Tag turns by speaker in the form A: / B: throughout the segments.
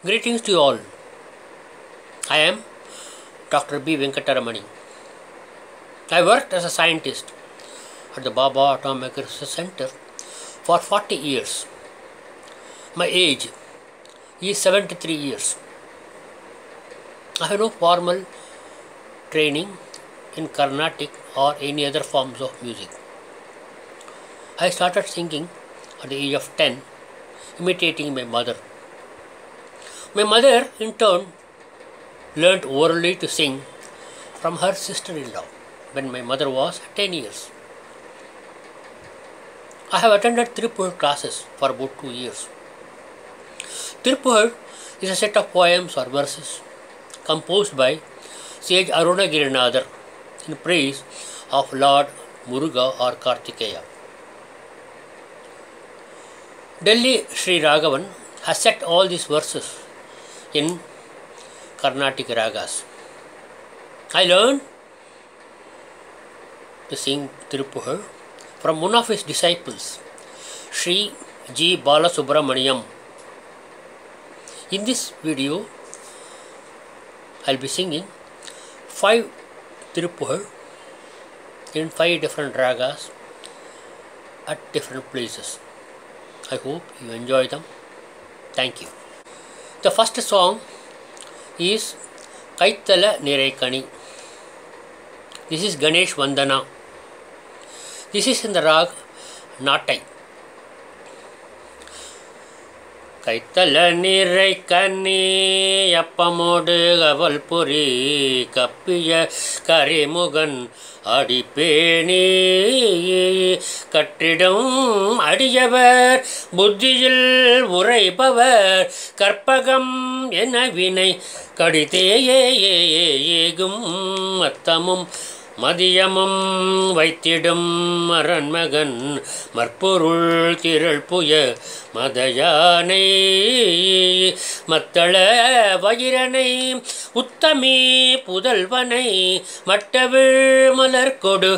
A: Greetings to you all. I am Dr. B. Venkataramani. I worked as a scientist at the Baba Atomic Research Center for 40 years. My age is 73 years. I have no formal training in Carnatic or any other forms of music. I started singing at the age of 10, imitating my mother. My mother, in turn, learnt orally to sing from her sister in law when my mother was 10 years. I have attended Tirupur classes for about two years. Tirupur is a set of poems or verses composed by sage Aruna Girinadhar in praise of Lord Muruga or Kartikeya. Delhi Sri Raghavan has set all these verses in Carnatic ragas. I learned to sing Tirupuhar from one of his disciples, Sri G. Balasubramaniam. In this video, I'll be singing five Tirupuhar in five different ragas at different places. I hope you enjoy them. Thank you. The first song is Kaitala Niraikani. This is Ganesh Vandana. This is in the rag Natai. கைத்தல நீரை கண்ணி அப்பமோடு அவல் பொறி கப்பிய கரிமுகன் அடிப்பேணி கற்றிடம் அடியவர் புத்தியில் உரைப்பவர் கற்பகம் என வினை கடித்தேயே ஏகும் அத்தமும் மதியமும் வைத்திடும் அரண்மகன் மற்பொருள் திரள் புய மதயானை மத்தள வயிரனை உத்தமி புதல்வனை மட்டவிழ் மலர் கொடு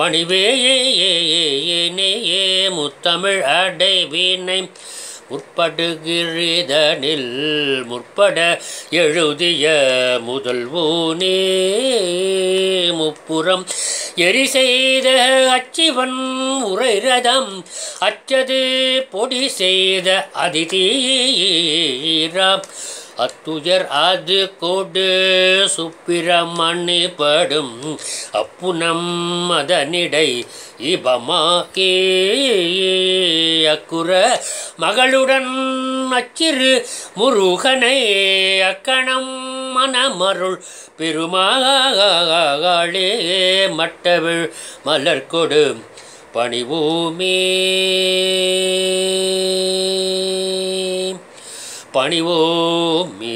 A: பணிவேயே முத்தமிழ் அடைவினை முற்படுகிறதனில் முற்பட எழுதிய முதல்வூனே முப்புறம் எரி செய்த அச்சிவன் உரைரதம் அச்சது பொடி செய்த அதிதீராம் அத்துயர் அது கொடு சுப்பிரமணி படும் அப்புனம் அதனிடை இபமாக்கே அக்குற மகளுடன் அச்சிறு முருகனை அக்கணம் மனமருள் பெருமாளே மட்டவிழ் மலர் கொடு பணிவோமே பணிவோமே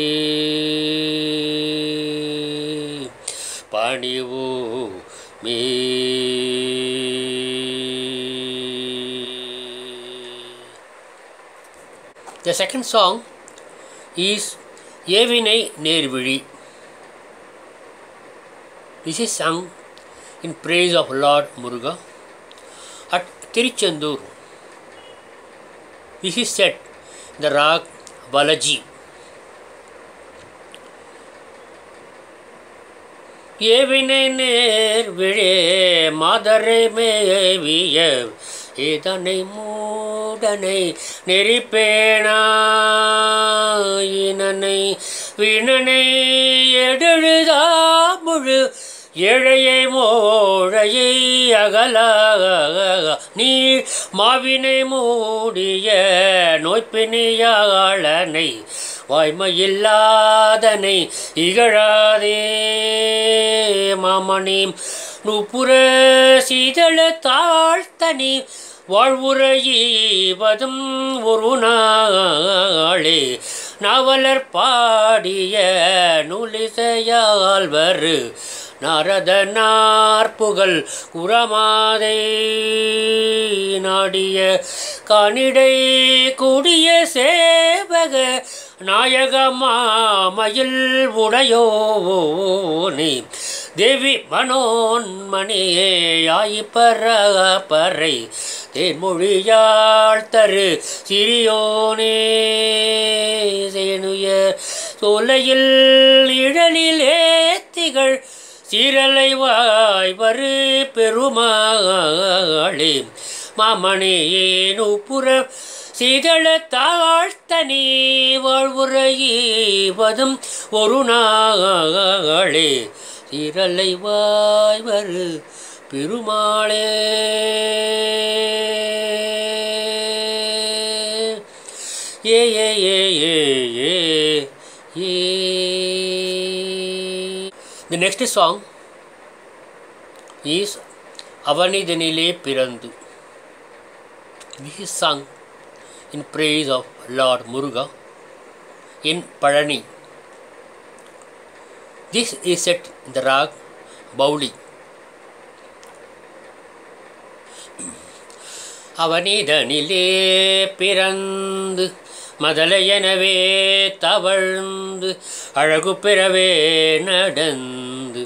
A: பணிவோமே The second song is ஏவினை நேர்விழி This is sung in praise of Lord Muruga at Tiruchendur. This is set in the rag Balaji. ஏவினை நேர் விழே மாதரை மேவிய இதனை மூடனை நெறிப்பேனாயினனை வீணனை எடுழுதா முழு ஏழையை மோழையை அகலாக நீ மாவினை மூடிய நோய்பிணியாளனை வாய்மையில்லாதனை இகழாதே மாமணி நுப்புற சீதள தாழ்த்தனி வாழ்வுரையீவதும் ஒரு நாளே நாவலர் பாடிய நூலிசையால்வர் நாரத நாற்புகள் குரமாதை நாடிய காணிடை கூடிய சேவக நாயகமாமயில் உடையோனே தேவி மனோன்மணியே ஆயி பர பறை தேன்மொழியாள் தரு சிறியோனே சேனுயர் சோலையில் இழலிலே திகழ் சீரலை வாய் வரு பெருமாளே மாமணியேனுப்புற சீதள தாழ்த்தனி வாழ்வுரையீவதும் ஒரு நாளே சீரலை வாய் வரு பெருமாளே ஏ ஏ ஏ ஏ ஏ ஏ The next song is அவனிதனிலே பிறந்து This is sung in praise of Lord Muruga in Palani. This is set in the rag Bauli. அவனிதனிலே பிறந்து மதலையெனவே தவழ்ந்து அழகு பெறவே நடந்து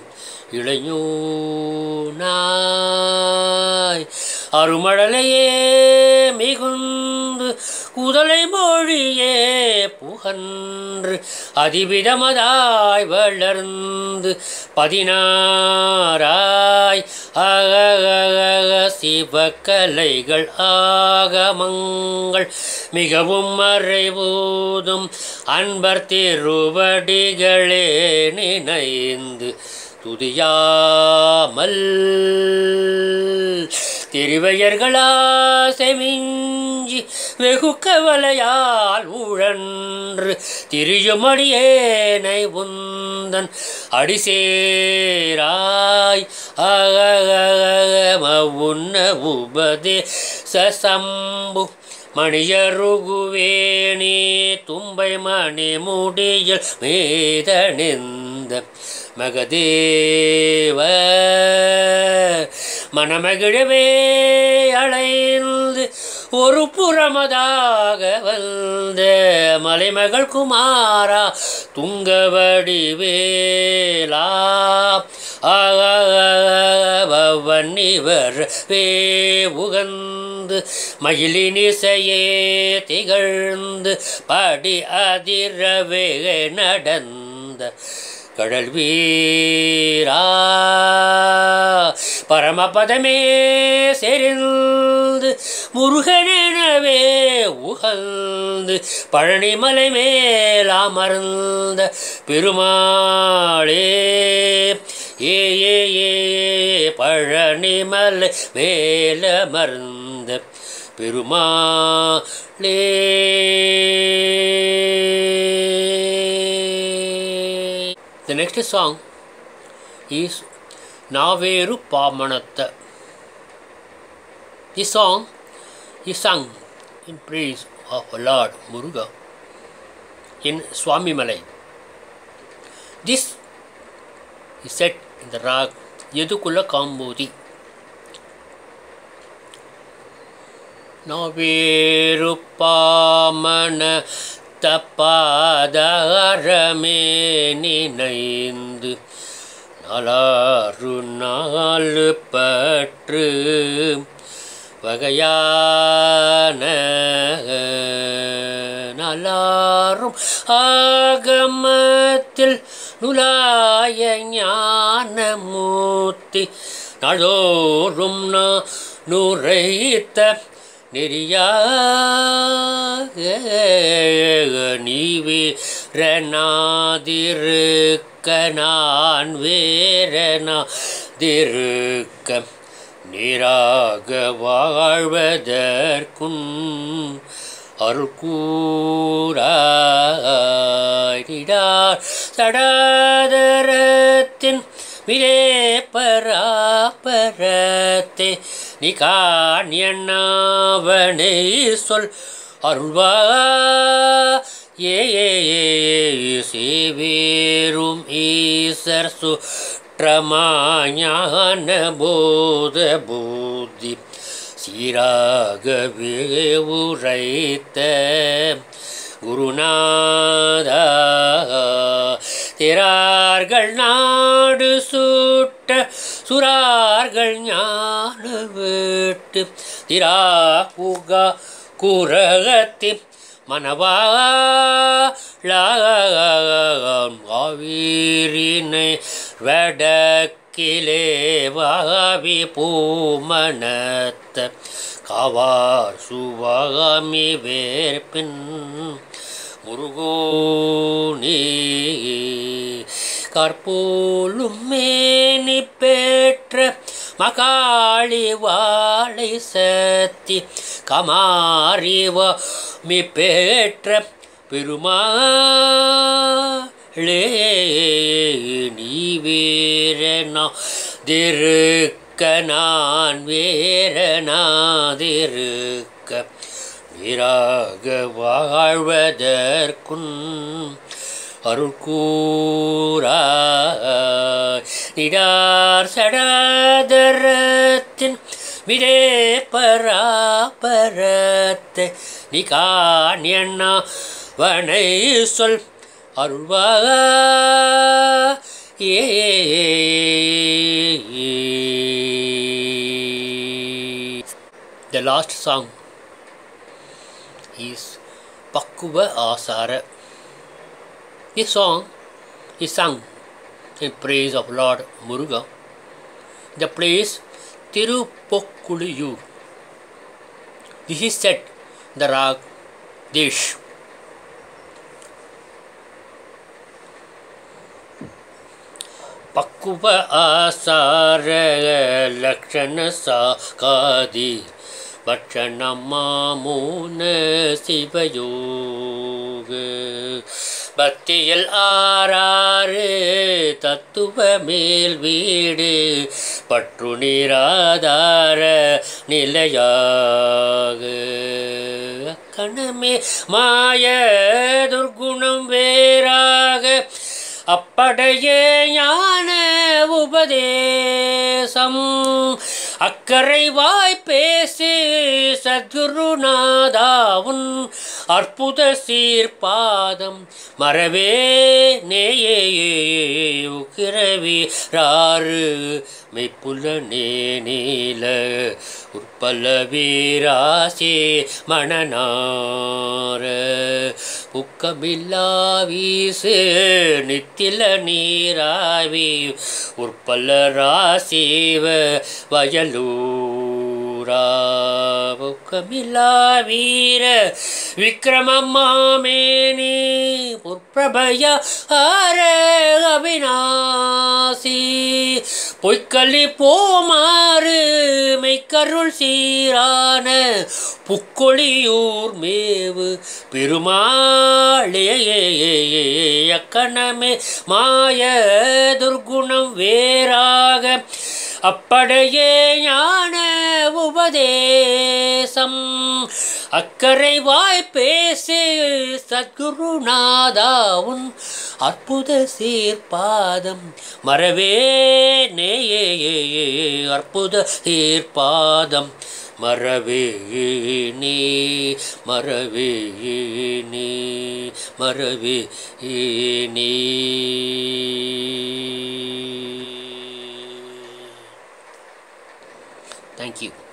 A: இளைஞனாய் அருமழலையே மிகுந்து குதலை மொழியே புகன்று அதிவிதமதாய் வளர்ந்து பதினாராய் அகக சிவக்கலைகள் ஆகமங்கள் மிகவும் மறைபோதும் அன்பர் திருவடிகளே நினைந்து துதியாமல் திருவையர்களா செமிஞ்சி வெகு கவலையால் உழன்று திரியுமடியேனை உந்தன் அடிசேராய் உன்ன உபதே சம்பு மணியருகுவேணி தும்பை மணி முடியில் மேதணிந்த மகதேவ மனமகிழவே அலைந்து ஒரு புறமதாக வந்த மலைமகள் குமாரா துங்கவடிவேலா வன்னிவர் வே உகந்து மயிலினிசையே திகழ்ந்து படி அதிரவே நடந்த கடல் வீரா பரமபதமே செறிந்து முருகனெனவே உகழ்ந்து பழனிமலை மேல் அமர்ந்த பெருமாளே ஏ ஏ ஏ பழனிமலை மேலமர்ந்த பெருமாளே The next song is Naveru Pamanatta. This song is sung in praise of Lord Muruga in Swami Malay. This is set in the rag Yedukula Kambodi. நாவேறு பாமன தப்பாதாரமே நினைந்து நலாறு நாலு பற்று வகையான நலாரும் ஆகமத்தில் நுலாய ஞானமூர்த்தி நாளோறும் நான் நுரைத்த நெறியாக நீ வேறனாதிருக்க நான் வேறனாதிருக்க நீராக வாழ்வதற்கும் அருள்கூறாயிடார் சடாதரத்தின் விரே பராபரத்தே நீ காண்யண்ணாவனை சொல் அருள்வா ஏ ஏ ஏ சேவேரும் ஈசர் சுற்றமாஞான போத பூதி சீராகவே உரைத்த குருநாதா திரார்கள் நாடு சூட்ட சுரார்கள் ஞான வீட்டு திரா புகா குரகத்தி மனவாழாவீரினை வடக்கிலே வாவி பூமணத்த காவார் சுவாமி வேர்பின் முருகோனே கற்போலும் மேனி பெற்ற மகாளி வாழை சத்தி கமாரிவ மி பெற்ற பெருமாளே நீ வேறனா திருக்க நான் வேறனாதிருக்க வீராக வாழ்வதற்குன் அருள் கூறாய் நிடார் சடாதரத்தின் விடே பராபரத்தை நீ காணியண்ணா வனை சொல் அருள்வா ஏ The last song is Pakkuva Asara. This song is sung in praise of Lord Muruga. The place Tirupokkuliyur. This is set the rag Desh. ಪಕ್ವ ಆಸಾರ ಲಕ್ಷಣ ಸಾಕಾದಿ ಭಕ್ಷಣ ಮಾಮೂನ சிவயோக பக்தியில் ஆறாறு தத்துவ மேல் வீடு பற்று நீராதார நிலையாக கணமே மாய துர்குணம் வேறாக அப்படையே ஞான உபதேசம் அக்கறை வாய் பேசி சத்குருநாதாவுன் அற்புத சீர்பாதம் மறவே நேயே உக்கிரவி ராறு மெய்ப்புல நீல உற்பல வீராசே மணனார உக்கமில்லா வீசு நித்தில நீராவி உற்பல ராசீவ வயலூரா உக்கமில்லா வீர விக்ரமம்மாமேனி உற்பிரபய ஆர அவிநாசி பொய்க்கல்லி போமாறு மெய்க்கருள் சீரான புக்கொழியூர் மேவு பெருமாளே அக்கணமே மாய துர்குணம் வேறாக அப்படையே ஞான உபதேசம் அக்கறை வாய் பேசு சத்குருநாதா உன் அற்புத சீர்பாதம் மறவே நேயே அற்புத சீர்பாதம் மறவே நீ மறவே நீ மறவே நீ Thank you.